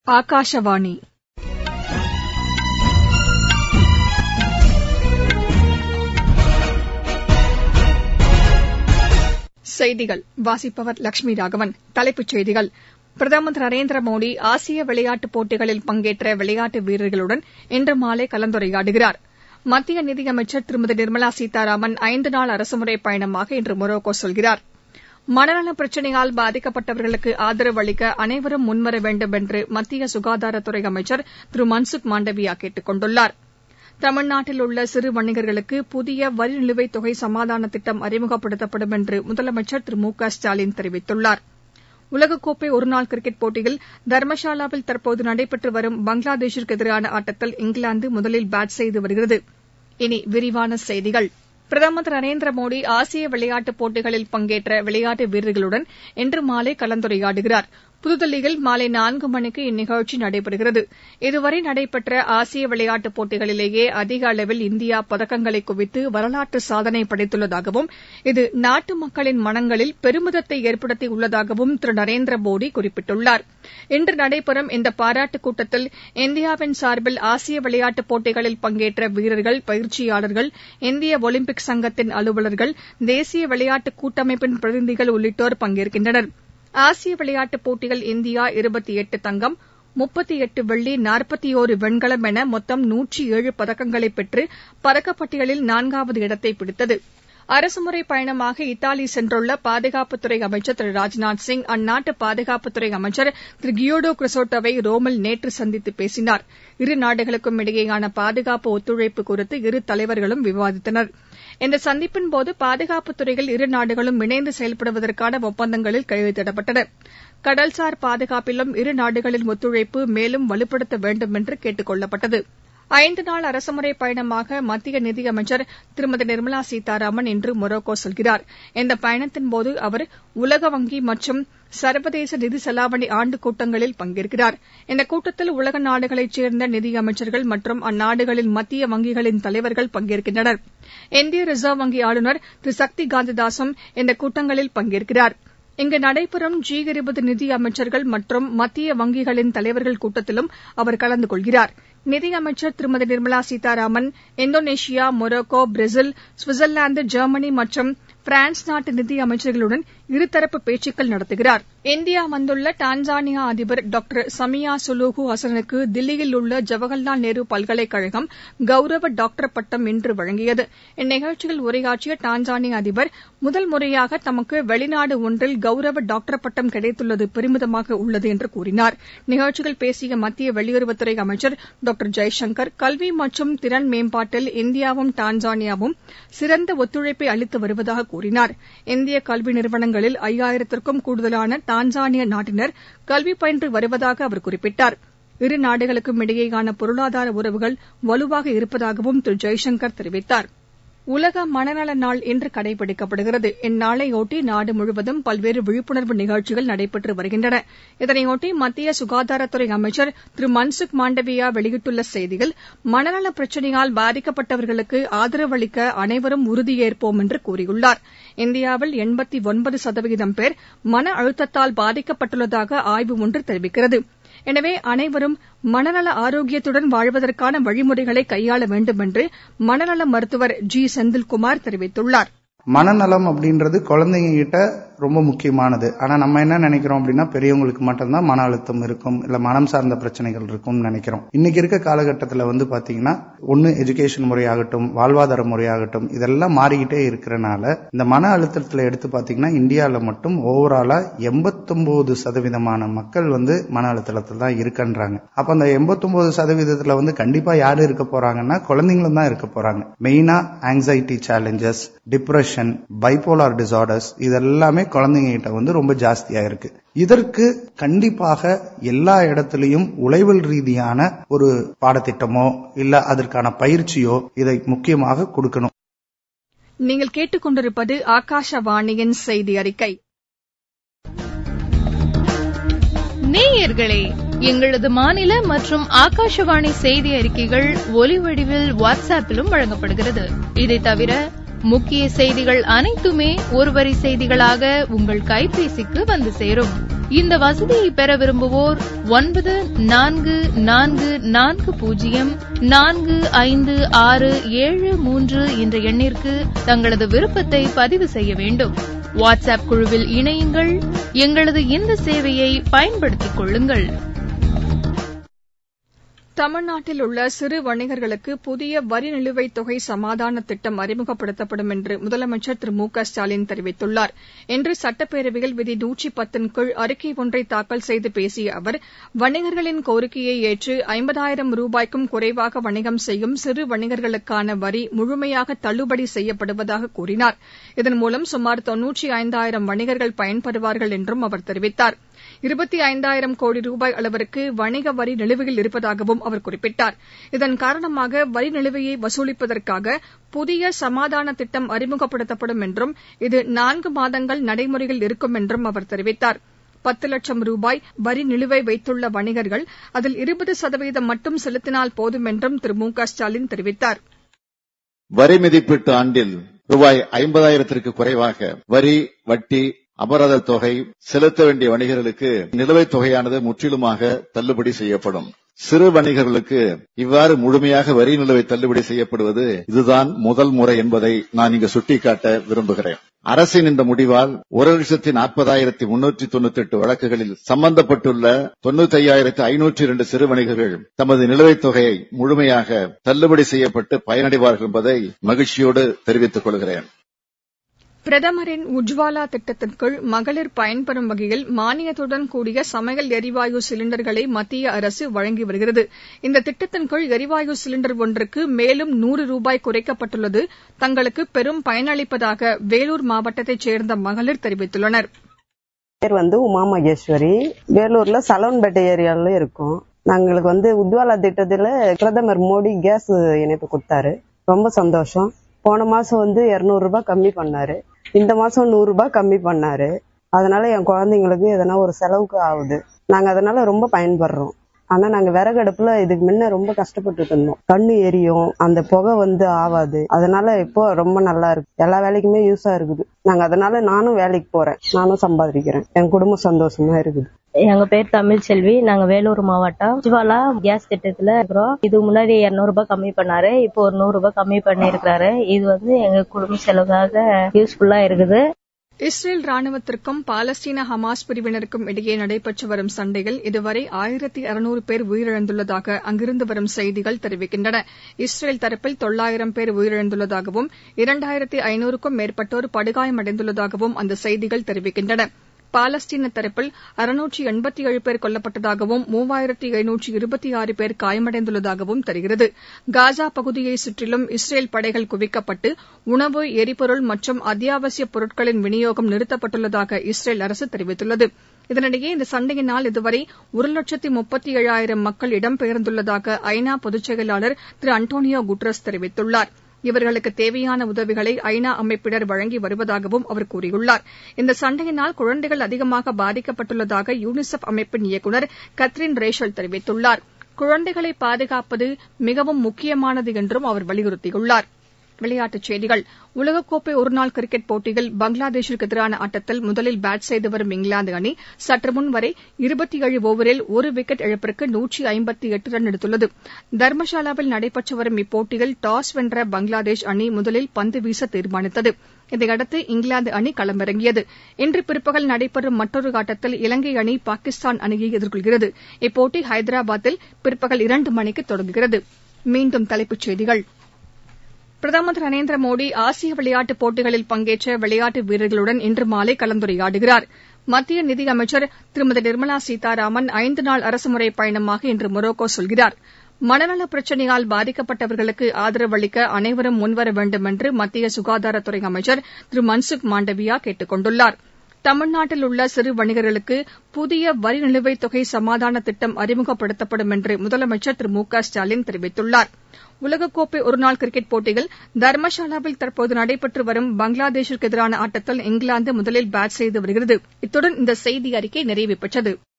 ஆகாஷவாணி செய்திகள் வாசிப்பவர் லட்சுமி ராகவன் தலைப்புச் செய்திகள் பிரதமர் திரு நரேந்திர மோடி ஆசிய விளையாட்டுப் போட்டிகளில் பங்கேற்ற விளையாட்டு வீரர்களுடன் இன்று மாலை கலந்துரையாடுகிறார் மத்திய நிதியமைச்சர் திருமதி நிர்மலா சீதாராமன் ஐந்து நாள் அரசுமுறைப் பயணமாக இன்று மொரோக்கோ செல்கிறார் மனநலப் பிரச்சினையால் பாதிக்கப்பட்டவர்களுக்கு ஆதரவு அளிக்க அனைவரும் முன்வர வேண்டும் என்று மத்திய சுகாதாரத்துறை அமைச்சர் திரு மன்சுக் மாண்டவியா கேட்டுக் கொண்டுள்ளார் தமிழ்நாட்டில் உள்ள சிறு வணிகர்களுக்கு புதிய வரி நிலுவைத் தொகை சமாதான திட்டம் அறிமுகப்படுத்தப்படும் என்று முதலமைச்சர் திரு மு க ஸ்டாலின் தெரிவித்துள்ளார் உலகக்கோப்பை ஒருநாள் கிரிக்கெட் போட்டியில் தர்மசாலாவில் தற்போது நடைபெற்று வரும் பங்களாதேஷிற்கு எதிரான ஆட்டத்தில் இங்கிலாந்து முதலில் பேட் செய்து வருகிறது இனி விரிவான செய்திகள் பிரதமர் திரு நரேந்திர மோடி ஆசிய விளையாட்டுப் போட்டிகளில் பங்கேற்ற விளையாட்டு வீரர்களுடன் இன்று மாலை கலந்துரையாடுகிறார் புதுதில்லியில் மாலை நான்கு மணிக்கு இந்நிகழ்ச்சி நடைபெறுகிறது இதுவரை நடைபெற்ற ஆசிய விளையாட்டுப் போட்டிகளிலேயே அதிக அளவில் இந்தியா பதக்கங்களை குவித்து வரலாற்று சாதனை படைத்துள்ளதாகவும் இது நாட்டு மக்களின் மனங்களில் பெருமிதத்தை ஏற்படுத்தியுள்ளதாகவும் திரு நரேந்திர மோடி குறிப்பிட்டுள்ளார் இன்று நடைபெறும் இந்த பாராட்டுக் கூட்டத்தில் இந்தியாவின் சார்பில் ஆசிய விளையாட்டுப் போட்டிகளில் பங்கேற்ற வீரர்கள் பயிற்சியாளர்கள் இந்திய ஒலிம்பிக் சங்கத்தின் அலுவலர்கள் தேசிய விளையாட்டு கூட்டமைப்பின் பிரதிநிதிகள் உள்ளிட்டோர் பங்கேற்கின்றனர் ஆசிய விளையாட்டுப் போட்டியில் இந்தியா இருபத்தி எட்டு தங்கம் முப்பத்தி எட்டு வெள்ளி நாற்பத்தி ஒரு வெண்கலம் என மொத்தம் நூற்றி ஏழு பதக்கங்களை பெற்று பதக்கப்பட்டியலில் நான்காவது இடத்தை பிடித்தது அரசுமுறைப் பயணமாக இத்தாலி சென்றுள்ள பாதுகாப்புத்துறை அமைச்சர் திரு ராஜ்நாத் சிங் அந்நாட்டு பாதுகாப்புத்துறை அமைச்சர் திரு கியோடோ கிறிசோட்டோவை ரோமில் நேற்று சந்தித்து பேசினார் இரு நாடுகளுக்கும் இடையேயான பாதுகாப்பு ஒத்துழைப்பு குறித்து இரு தலைவர்களும் விவாதித்தனர் இந்த சந்திப்பின்போது பாதுகாப்புத் துறையில் இரு நாடுகளும் இணைந்து செயல்படுவதற்கான ஒப்பந்தங்களில் கையெழுத்திடப்பட்டன கடல்சார் பாதுகாப்பிலும் இரு நாடுகளின் ஒத்துழைப்பு மேலும் வலுப்படுத்த வேண்டும் என்று கேட்டுக் கொள்ளப்பட்டது ஐந்து நாள் அரசுமுறைப் பயணமாக மத்திய நிதியமைச்சர் திருமதி நிர்மலா சீதாராமன் இன்று மொரோக்கோ செல்கிறார் இந்த பயணத்தின்போது அவர் உலக வங்கி மற்றும் சர்வதேச நிதி செலாவணி ஆண்டுக் கூட்டங்களில் பங்கேற்கிறார் இந்த கூட்டத்தில் உலக நாடுகளைச் சேர்ந்த நிதியமைச்சர்கள் மற்றும் அந்நாடுகளின் மத்திய வங்கிகளின் தலைவர்கள் பங்கேற்கின்றனர் இந்திய ரிசர்வ் வங்கி ஆளுநர் திரு சக்தி காந்ததாசும் இந்த கூட்டங்களில் பங்கேற்கிறார் இங்கு நடைபெறும் ஜி இருபது நிதி அமைச்சர்கள் மற்றும் மத்திய வங்கிகளின் தலைவர்கள் கூட்டத்திலும் அவர் கலந்து கொள்கிறார் நிதியமைச்சர் திருமதி Nirmala Sitharaman Indonesia Morocco Brazil Switzerland Germany மற்றும் பிரான்ஸ் நாட்டு நிதி அமைச்சர்களுடன் இருதரப்பு பேச்சுக்கள் நடத்துகிறார் இந்தியா வந்துள்ள டான்சானியா அதிபர் டாக்டர் சமியா சுலுஹூ ஹசனுக்கு தில்லியில் உள்ள ஜவஹர்லால் நேரு பல்கலைக்கழகம் கௌரவ டாக்டர் பட்டம் இன்று வழங்கியது இந்நிகழ்ச்சியில் உரையாற்றிய டான்சானிய அதிபர் முதல் முறையாக தமக்கு வெளிநாடு ஒன்றில் கௌரவ டாக்டர் பட்டம் கிடைத்துள்ளது பெருமிதமாக உள்ளது என்று கூறினார் நிகழ்ச்சியில் பேசிய மத்திய வெளியுறவுத்துறை அமைச்சர் டாக்டர் ஜெய்சங்கர் கல்வி மற்றும் திறன் மேம்பாட்டில் இந்தியாவும் டான்சானியாவும் சிறந்த ஒத்துழைப்பை அளித்து வருவதாக கூறினார் இந்திய கல்வி நிறுவனங்களில் ஐயாயிரத்திற்கும் கூடுதலான டான்சானிய நாட்டினர் கல்வி பயின்று வருவதாக அவர் குறிப்பிட்டார் இரு நாடுகளுக்கும் இடையேயான பொருளாதார உறவுகள் வலுவாக இருப்பதாகவும் திரு ஜெய்சங்கர் தெரிவித்தார் உலக மனநல நாள் இன்று கடைபிடிக்கப்படுகிறது இந்நாளையொட்டி நாடு முழுவதும் பல்வேறு விழிப்புணர்வு நிகழ்ச்சிகள் நடைபெற்று வருகின்றன இதனையொட்டி மத்திய சுகாதாரத்துறை அமைச்சர் திரு மன்சுக் மாண்டவியா வெளியிட்டுள்ள செய்தியில் மனநல பிரச்சினையால் பாதிக்கப்பட்டவர்களுக்கு ஆதரவு அளிக்க அனைவரும் உறுதியேற்போம் என்று கூறியுள்ளார் இந்தியாவில் எண்பத்தி ஒன்பது சதவீதம் பேர் மன அழுத்தத்தால் பாதிக்கப்பட்டுள்ளதாக ஆய்வு ஒன்று தெரிவிக்கிறது எனவே அனைவரும் மனநல ஆரோக்கியத்துடன் வாழ்வதற்கான வழிமுறைகளை கையாள வேண்டும் என்று மனநல மருத்துவர் ஜி செந்தில்குமார் தெரிவித்துள்ளார் மனநலம் அப்படின்றது குழந்தைங்க கிட்ட ரொம்ப முக்கியமானது ஆனா நம்ம என்ன நினைக்கிறோம் அப்படின்னா பெரியவங்களுக்கு மட்டும்தான் மன அழுத்தம் இருக்கும் இல்ல மனம் சார்ந்த பிரச்சனைகள் இருக்கும்னு நினைக்கிறோம் இன்னைக்கு இருக்க காலகட்டத்தில் வந்து பாத்தீங்கன்னா ஒன்னு எஜுகேஷன் முறையாகட்டும் வாழ்வாதார முறையாகட்டும் இதெல்லாம் மாறிக்கிட்டே இருக்கிறனால இந்த மன அழுத்தத்துல எடுத்து பாத்தீங்கன்னா இந்தியாவில் மட்டும் ஓவராலா எண்பத்தொன்பது சதவீதமான மக்கள் வந்து மன அழுத்தத்தில் தான் இருக்குன்றாங்க அப்ப அந்த எண்பத்தொன்பது சதவீதத்துல வந்து கண்டிப்பா யாரு இருக்க போறாங்கன்னா குழந்தைங்களும் தான் இருக்க போறாங்க மெயினா anxiety challenges depression bipolar disorders இதெல்லாமே குழந்தைங்க கிட்ட வந்து ரொம்ப ஜாஸ்தியா இருக்கு இதற்கு கண்டிப்பாக எல்லா இடத்திலையும் உழைவல் ரீதியான ஒரு பாடத்திட்டமோ இல்ல அதற்கான பயிற்சியோ இதை முக்கியமாக கொடுக்கணும் நீங்கள் கேட்டுக்கொண்டிருப்பது ஆகாஷவாணியின் செய்தி அறிக்கை நேயர்களே எங்களது மாநில மற்றும் ஆகாஷவாணி செய்தி அறிக்கைகள் ஒலி வடிவில் வாட்ஸ்அப்பிலும் வழங்கப்படுகிறது இதை தவிர முக்கிய செய்திகள் அனைத்துமே ஒருவரி செய்திகளாக உங்கள் கைபேசிக்கு வந்து சேரும் இந்த வசதியை பெற விரும்புவோர் ஒன்பது நான்கு நான்கு நான்கு பூஜ்ஜியம் நான்கு ஐந்து ஆறு ஏழு மூன்று என்ற எண்ணிற்கு தங்களது விருப்பத்தை பதிவு செய்ய வேண்டும் வாட்ஸ்அப் குழுவில் இணையுங்கள் எங்களது இந்த சேவையை பயன்படுத்திக் கொள்ளுங்கள் தமிழ்நாட்டில் உள்ள சிறு வணிகர்களுக்கு புதிய வரி நிலுவைத் தொகை சமாதான திட்டம் அறிமுகப்படுத்தப்படும் என்று முதலமைச்சர் திரு மு க ஸ்டாலின் தெரிவித்துள்ளார் இன்று சட்டப்பேரவையில் விதி நூற்றி பத்தின் கீழ் அறிக்கை ஒன்றை தாக்கல் செய்து பேசிய அவர் வணிகர்களின் கோரிக்கையை ஏற்று ஐம்பதாயிரம் ரூபாய்க்கும் குறைவாக வணிகம் செய்யும் சிறு வணிகர்களுக்கான வரி முழுமையாக தள்ளுபடி செய்யப்படுவதாக கூறினார் இதன் மூலம் சுமார் தொன்னூற்றி ஐந்தாயிரம் வணிகர்கள் பயன்பெறுவார்கள் என்றும் அவர் தெரிவித்தார் இருபத்தி ஐந்தாயிரம் கோடி ரூபாய் அளவிற்கு வணிக வரி நிலுவையில் இருப்பதாகவும் அவர் குறிப்பிட்டார் இதன் காரணமாக வரி நிலுவையை வசூலிப்பதற்காக புதிய சமாதான திட்டம் அறிமுகப்படுத்தப்படும் என்றும் இது நான்கு மாதங்கள் நடைமுறையில் இருக்கும் என்றும் அவர் தெரிவித்தார் பத்து லட்சம் ரூபாய் வரி நிலுவை வைத்துள்ள வணிகர்கள் அதில் இருபது சதவீதம் மட்டும் செலுத்தினால் போதும் என்றும் திரு மு க ஸ்டாலின் தெரிவித்தார் வரி மதிப்பீட்டு ஆண்டில் ரூபாய் ஐம்பதாயிரத்திற்கு குறைவாக வரி வட்டி அபராத தொகை செலுத்த வேண்டிய வணிகர்களுக்கு நிலுவைத் தொகையானது முற்றிலுமாக தள்ளுபடி செய்யப்படும் சிறு வணிகர்களுக்கு இவ்வாறு முழுமையாக வரி நிலுவை தள்ளுபடி செய்யப்படுவது இதுதான் முதல் முறை என்பதை நான் இங்கு சுட்டிக்காட்ட விரும்புகிறேன் அரசின் இந்த முடிவால் ஒரு லட்சத்தி நாற்பதாயிரத்தி முன்னூற்றி தொண்ணூத்தி எட்டு வழக்குகளில் சம்பந்தப்பட்டுள்ள தொண்ணூத்தி ஐயாயிரத்தி ஐநூற்றி இரண்டு சிறு வணிகர்கள் தமது நிலுவைத் தொகையை முழுமையாக தள்ளுபடி செய்யப்பட்டு பயனடைவார்கள் என்பதை மகிழ்ச்சியோடு தெரிவித்துக் கொள்கிறேன் பிரதமரின் உஜ்வாலா திட்டத்தின் கீழ் மகளிர் பயன்பெறும் வகையில் மானியத்துடன் கூடிய சமையல் எரிவாயு சிலிண்டர்களை மத்திய அரசு வழங்கி வருகிறது இந்த திட்டத்தின் கீழ் எரிவாயு சிலிண்டர் ஒன்றுக்கு மேலும் நூறு ரூபாய் குறைக்கப்பட்டுள்ளது தங்களுக்கு பெரும் பயனளிப்பதாக வேலூர் மாவட்டத்தைச் சேர்ந்த மகளிர் தெரிவித்துள்ளனர் பேர் வந்து உமா மகேஸ்வரி வேலூர்ல சலோன்பேட்டை ஏரியால இருக்கோம் நாங்களுக்கு வந்து உத்வாலா திட்டத்துல பிரதமர் மோடி கேஸ் இணைப்பு கொடுத்தாரு ரொம்ப சந்தோஷம் போன மாசம் வந்து இருநூறு ரூபாய் கம்மி பண்ணாரு இந்த மாசம் நூறு ரூபாய் கம்மி பண்ணாரு அதனால என் குழந்தைங்களுக்கு எதனா ஒரு செலவுக்கு ஆகுது நாங்க அதனால ரொம்ப பயன்படுறோம் ஆனா நாங்க விறகடுப்புல இதுக்கு முன்ன ரொம்ப கஷ்டப்பட்டுட்டு இருந்தோம் கண்ணு எரியும் அந்த புகை வந்து ஆவாது அதனால இப்போ ரொம்ப நல்லா இருக்கு எல்லா வேலைக்குமே யூஸா இருக்குது நாங்க அதனால நானும் வேலைக்கு போறேன் நானும் சம்பாதிக்கிறேன் என் குடும்பம் சந்தோஷமா இருக்குது எங்க பேர் தமிழ் செல்வி நாங்க வேலூர் மாவட்டம் உஜ்வாலா கேஸ் திட்டத்துல இருக்கிறோம் இது முன்னாடி இருநூறு ரூபாய் கம்மி பண்ணாரு இப்போ ஒரு நூறு ரூபாய் கம்மி பண்ணி இருக்கிறாரு இது வந்து எங்க குடும்ப செலவுக்காக யூஸ்ஃபுல்லா இருக்குது இஸ்ரேல் ராணுவத்திற்கும் பாலஸ்தீன ஹமாஸ் பிரிவினருக்கும் இடையே நடைபெற்று வரும் சண்டையில் இதுவரை ஆயிரத்தி அறுநூறு பேர் உயிரிழந்துள்ளதாக அங்கிருந்து வரும் செய்திகள் தெரிவிக்கின்றன இஸ்ரேல் தரப்பில் தொள்ளாயிரம் பேர் உயிரிழந்துள்ளதாகவும் இரண்டாயிரத்தி ஐநூறுக்கும் மேற்பட்டோர் படுகாயமடைந்துள்ளதாகவும் அந்த செய்திகள் தெரிவிக்கின்றன பாலஸ்தீன தரப்பில் அறுநூற்றி எண்பத்தி ஏழு பேர் கொல்லப்பட்டதாகவும் மூவாயிரத்தி எழுநூற்றி இருபத்தி ஆறு பேர் காயமடைந்துள்ளதாகவும் தெரிகிறது காசா பகுதியை சுற்றிலும் இஸ்ரேல் படைகள் குவிக்கப்பட்டு உணவு எரிபொருள் மற்றும் அத்தியாவசிய பொருட்களின் விநியோகம் நிறுத்தப்பட்டுள்ளதாக இஸ்ரேல் அரசு தெரிவித்துள்ளது இதனிடையே இந்த சண்டையினால் இதுவரை ஒரு லட்சத்தி முப்பத்தி ஏழாயிரம் மக்கள் இடம்பெயர்ந்துள்ளதாக ஐநா பொதுச் செயலாளர் திரு அன்டோனியோ குட்ரஸ் தெரிவித்துள்ளார் இவர்களுக்கு தேவையான உதவிகளை ஐநா அமைப்பினர் வழங்கி வருவதாகவும் அவர் கூறியுள்ளார் இந்த சண்டையினால் குழந்தைகள் அதிகமாக பாதிக்கப்பட்டுள்ளதாக யூனிசெஃப் அமைப்பின் இயக்குநர் கத்ரின் ரேஷல் தெரிவித்துள்ளார் குழந்தைகளை பாதுகாப்பது மிகவும் முக்கியமானது என்றும் அவர் வலியுறுத்தியுள்ளார் விளையாட்டுச் செய்திகள் உலகக்கோப்பை ஒருநாள் கிரிக்கெட் போட்டியில் பங்களாதேஷிற்கு எதிரான ஆட்டத்தில் முதலில் பேட் செய்து வரும் இங்கிலாந்து அணி சற்று முன் வரை இருபத்தி ஏழு ஒவரில் ஒரு விக்கெட் இழப்பிற்கு நூற்றி ஐம்பத்தி எட்டு ரன் எடுத்துள்ளது தர்மசாலாவில் நடைபெற்று வரும் இப்போட்டியில் டாஸ் வென்ற பங்களாதேஷ் அணி முதலில் பந்து வீச தீர்மானித்தது இதையடுத்து இங்கிலாந்து அணி களமிறங்கியது இன்று பிற்பகல் நடைபெறும் மற்றொரு ஆட்டத்தில் இலங்கை அணி பாகிஸ்தான் அணியை எதிர்கொள்கிறது இப்போட்டி ஹைதராபாத்தில் பிற்பகல் இரண்டு மணிக்கு தொடங்குகிறது மீண்டும் தலைப்புச் செய்திகள் பிரதமர் திரு நரேந்திர மோடி ஆசிய விளையாட்டுப் போட்டிகளில் பங்கேற்ற விளையாட்டு வீரர்களுடன் இன்று மாலை கலந்துரையாடுகிறார் மத்திய நிதியமைச்சர் திருமதி நிர்மலா சீதாராமன் ஐந்து நாள் அரசுமுறை பயணமாக இன்று மொரோக்கோ செல்கிறார் மனநல பிரச்சினையால் பாதிக்கப்பட்டவர்களுக்கு ஆதரவு அளிக்க அனைவரும் முன்வர வேண்டும் என்று மத்திய சுகாதாரத்துறை அமைச்சர் திரு மன்சுக் மாண்டவியா கேட்டுக் கொண்டுள்ளார் தமிழ்நாட்டில் உள்ள சிறு வணிகர்களுக்கு புதிய வரி நிலுவைத் தொகை சமாதான திட்டம் அறிமுகப்படுத்தப்படும் என்று முதலமைச்சர் திரு மு க ஸ்டாலின் தெரிவித்துள்ளார் உலகக்கோப்பை ஒருநாள் கிரிக்கெட் போட்டியில் தர்மசாலாவில் தற்போது நடைபெற்று வரும் பங்களாதேஷிற்கு எதிரான ஆட்டத்தில் இங்கிலாந்து முதலில் பேட் செய்து வருகிறது இத்துடன் இந்த செய்தி அறிக்கை நிறைவு பெற்றது